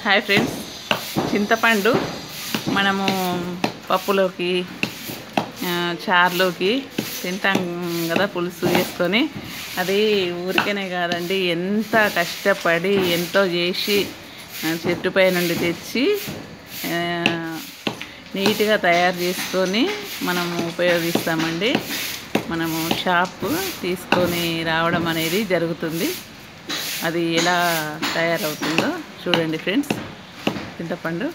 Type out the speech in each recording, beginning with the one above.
hi friends చింతపండు మనము పప్పులోకి ఆ, చారులోకి తింటాం కదా పులుసు వేసుకొని అది ఊరికనే కాదండి ఎంత కష్టపడి ఎంతో చేసి ఆ, చెట్టు పై నుండి తెచ్చి ఆ, నీట్గా తయారు చేసుకొని మనము ఉపయోగిస్తామండి మనము షాప్ తీసుకొని రావడం అనేది జరుగుతుంది అది ఎలా తయారవుతుందో చూడండి ఫ్రెండ్స్ చింతపండు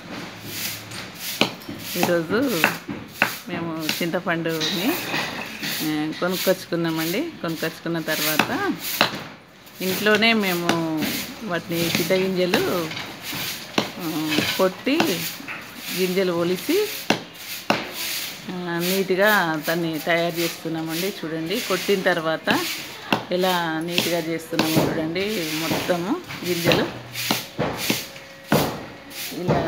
ఈరోజు మేము చింతపండుని ఆ, కొనుక్కొచ్చుకున్నామండి కొనుక్కొచ్చుకున్న తర్వాత ఇంట్లోనే మేము వాటిని చింత గింజలు ఆ, కొట్టి గింజలు ఒలిసి ఆ, నీట్గా దాన్ని తయారు చేస్తున్నామండి చూడండి కొట్టిన తర్వాత ఎలా నీట్గా చేస్తున్నామో చూడండి మొత్తము గింజలు ఇలా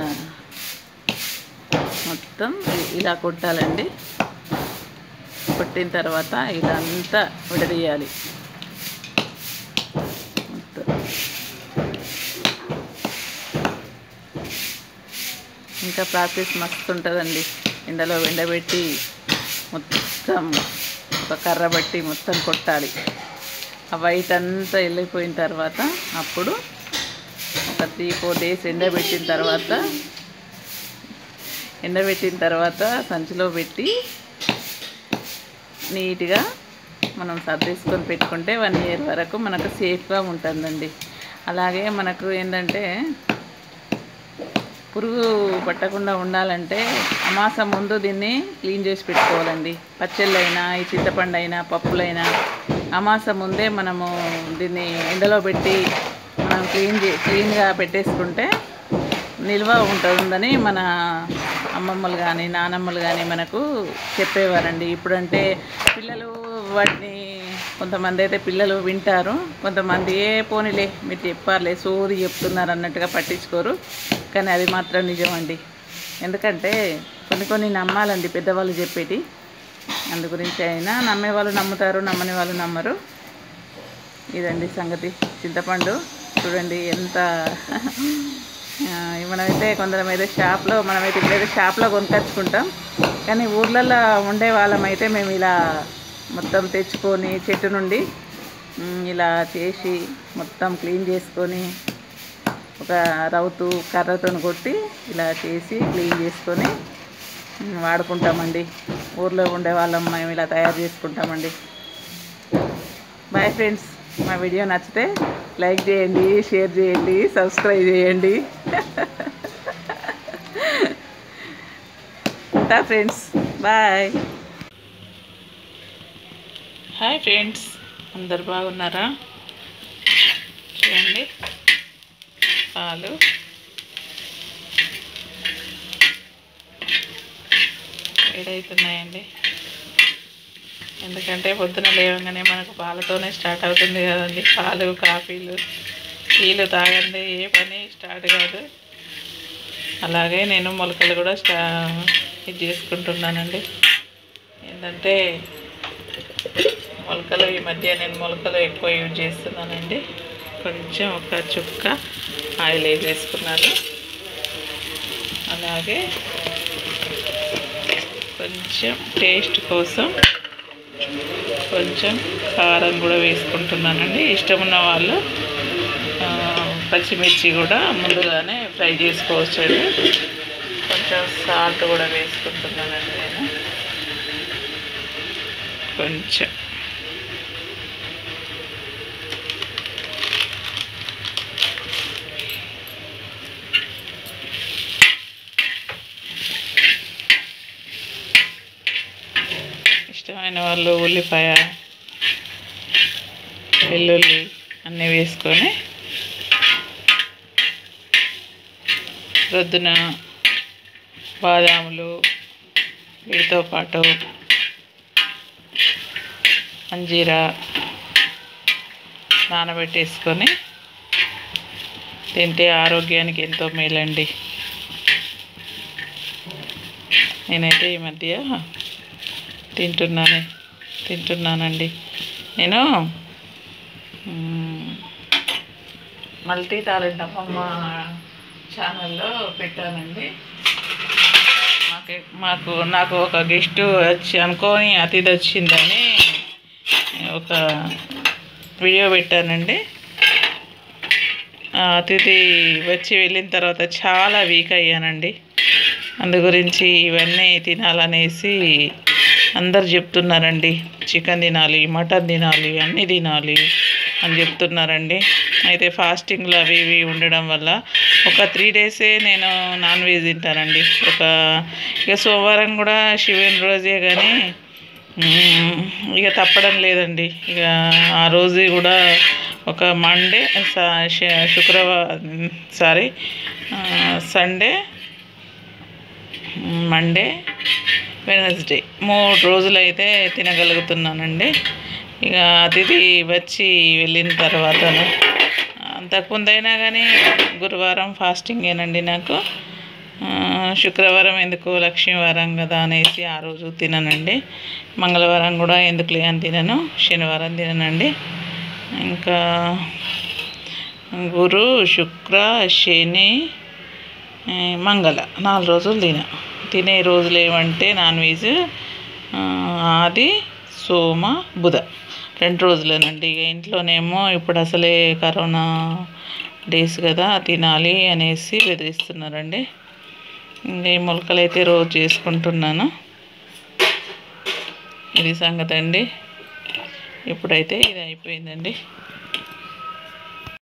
మొత్తం ఇ- ఇలా కొట్టాలండి కొట్టిన తర్వాత ఇలా అంతా విడదీయాలి మొత్తం ఇంకా ప్రాసెస్ మస్తు ఉంటుందండి ఎండలో ఎండబెట్టి మొత్తం ఒక కర్ర బట్టి మొత్తం కొట్టాలి ఆ వైట్ అంతా వెళ్ళిపోయిన తర్వాత అప్పుడు ఒక త్రీ ఫోర్ డేస్ ఎండబెట్టిన తర్వాత ఎండబెట్టిన తర్వాత సంచిలో పెట్టి నీట్గా మనం సర్దేసుకొని పెట్టుకుంటే వన్ ఇయర్ వరకు మనకు సేఫ్గా ఉంటుందండి అలాగే మనకు ఏంటంటే పురుగు పట్టకుండా ఉండాలంటే అమాసం ముందు దీన్ని క్లీన్ చేసి పెట్టుకోవాలండి పచ్చళ్ళైనా ఈ చింతపండు అయినా పప్పులైనా అమాసం ముందే మనము దీన్ని ఎండలో పెట్టి మనం క్లీన్ చే క్లీన్గా పెట్టేసుకుంటే నిల్వ ఉంటుందని మన అమ్మమ్మలు కానీ నానమ్మలు కానీ మనకు చెప్పేవారండి ఇప్పుడంటే పిల్లలు వాటిని కొంతమంది అయితే పిల్లలు వింటారు కొంతమంది ఏ పోనీలే మీరు చెప్పారులే సోది చెప్తున్నారు అన్నట్టుగా పట్టించుకోరు కానీ అది మాత్రం నిజం అండి ఎందుకంటే కొన్ని కొన్ని నమ్మాలండి పెద్దవాళ్ళు చెప్పేటి అందు గురించి అయినా నమ్మే వాళ్ళు నమ్ముతారు నమ్మని వాళ్ళు నమ్మరు ఇదండి సంగతి చింతపండు చూడండి ఎంత ఆ, మనమైతే కొందరం అయితే షాప్లో మనమైతే ఇప్పుడైతే షాప్లో కొనుక్కొచ్చుకుంటాం కానీ ఊర్లలో ఉండే వాళ్ళమైతే మేము ఇలా మొత్తం తెచ్చుకొని చెట్టు నుండి ఉమ్, ఇలా చేసి మొత్తం క్లీన్ చేసుకొని ఒక రౌతు కర్రతో కొట్టి ఇలా చేసి క్లీన్ చేసుకొని ఉమ్, వాడుకుంటామండి ఊర్లో ఉండే వాళ్ళం మేము ఇలా తయారు చేసుకుంటామండి బాయ్ ఫ్రెండ్స్ మా వీడియో నచ్చితే లైక్ చేయండి షేర్ చేయండి సబ్స్క్రైబ్ చేయండి ఉంటా ఫ్రెండ్స్ బాయ్ హాయ్ ఫ్రెండ్స్ అందరు బాగున్నారా చూడండి పాలు వేడవుతున్నాయండి ఎందుకంటే పొద్దున లేవగానే మనకు పాలతోనే స్టార్ట్ అవుతుంది కదండి పాలు కాఫీలు టీలు తాగండి ఏ పని స్టార్ట్ కాదు అలాగే నేను మొలకలు కూడా స్టా ఇది చేసుకుంటున్నానండి ఏంటంటే మొలకలు ఈ మధ్య నేను మొలకలు ఎక్కువ యూజ్ చేస్తున్నానండి కొంచెం ఒక చుక్క ఆయిల్ వేసేసుకున్నాను అలాగే కొంచెం టేస్ట్ కోసం కొంచెం కారం కూడా వేసుకుంటున్నానండి ఇష్టం ఉన్న వాళ్ళు ఆ, పచ్చిమిర్చి కూడా ముందుగానే ఫ్రై చేసుకోవచ్చు అండి కొంచెం సాల్ట్ కూడా వేసుకుంటున్నానండి నేను కొంచెం ఇష్టమైన వాళ్ళు ఉల్లిపాయ వెల్లుల్లి అన్నీ వేసుకొని రొద్దున బాదాములు వీటితో పాటు అంజీరా నానబెట్టేసుకొని తింటే ఆరోగ్యానికి ఎంతో మేలండి నేనైతే ఈ మధ్య తింటున్నాను తింటున్నానండి నేను మ్మ్, మల్టీ టాలెంట్ అమ్మమ్మ ఛానల్లో పెట్టానండి మాకు మాకు నాకు ఒక గెస్ట్ వచ్చి అనుకోని అతిథి వచ్చిందని ఒక వీడియో పెట్టానండి ఆ అతిథి వచ్చి వెళ్ళిన తర్వాత చాలా వీక్ అయ్యానండి అందు గురించి ఇవన్నీ తినాలనేసి అందరు చెప్తున్నారండి చికెన్ తినాలి మటన్ తినాలి అన్నీ తినాలి అని చెప్తున్నారండి అయితే ఫాస్టింగ్లు అవి ఇవి ఉండడం వల్ల ఒక త్రీ డేసే నేను నాన్ వెజ్ తింటానండి ఒక ఇక సోమవారం కూడా శివుని రోజే కానీ మ్మ్, ఇక తప్పడం లేదండి ఇక ఆ రోజు కూడా ఒక మండే స- శ- శుక్రవారం సారీ సండే మండే వెనస్డే మూడు రోజులు అయితే తినగలుగుతున్నానండి ఇక అతిథి వచ్చి వెళ్ళిన తర్వాత అంతకుముందైనా కానీ గురువారం ఫాస్టింగేనండి నాకు ఆ, శుక్రవారం ఎందుకు లక్ష్మీవారం కదా అనేసి ఆ రోజు తిననండి మంగళవారం కూడా ఎందుకులే అని తినను శనివారం తిననండి ఇంకా గురు శుక్ర శని ఆ, మంగళ నాలుగు రోజులు తిన తినే రోజులు ఏమంటే నాన్ వెజ్ ఆ, ఆది సోమ బుధ రెండు రోజులేనండి ఇక ఇంట్లోనేమో ఇప్పుడు అసలే కరోనా డేస్ కదా తినాలి అనేసి బెదిరిస్తున్నారండి ఇంకా ఈ మొలకలు అయితే రోజు చేసుకుంటున్నాను ఇది సంగతి అండి ఇప్పుడైతే ఇది అయిపోయిందండి